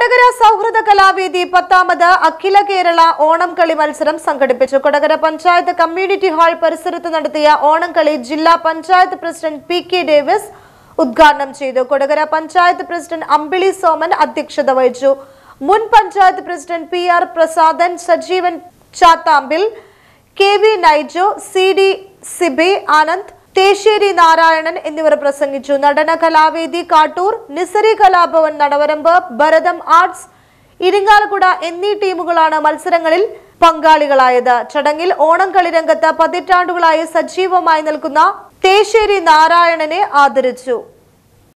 കൊടകര സൗഹൃദ കലാവേദി പത്താമത് അഖില കേരള ഓണം കളി മത്സരം സംഘടിപ്പിച്ചു കൊടകര പഞ്ചായത്ത് കമ്മ്യൂണിറ്റി ഹാൾ പരിസരത്ത് നടത്തിയ ഓണം കളി ജില്ലാ panchayat president P K Davis ഉദ്ഘാടനം ചെയ്തു കൊടകര പഞ്ചായത്ത് പ്രസിഡന്റ് അമ്പിളി സോമൻ അധ്യക്ഷത വഹിച്ചു മുൻ panchayat president P R Prasadan Sajeevan Chathampil K V Naijo C D Sibi Anand Thesseri Narayanan എന്നിവർ പ്രസംഗിച്ചു നടന കലാവേദി കാട്ടൂർ നിസരി കലാഭവൻ നടവരമ്പ് ഭരതം ആർട്സ് ഇരിങ്ങാലക്കുട എന്നീ ടീമുകളാണ് മത്സരങ്ങളിൽ പങ്കാളികളായത് ചടങ്ങിൽ ഓണം കളിരംഗത്ത് പതിറ്റാണ്ടുകളായി സജീവമായി നിൽക്കുന്ന തേശ്ശേരി നാരായണനെ ആദരിച്ചു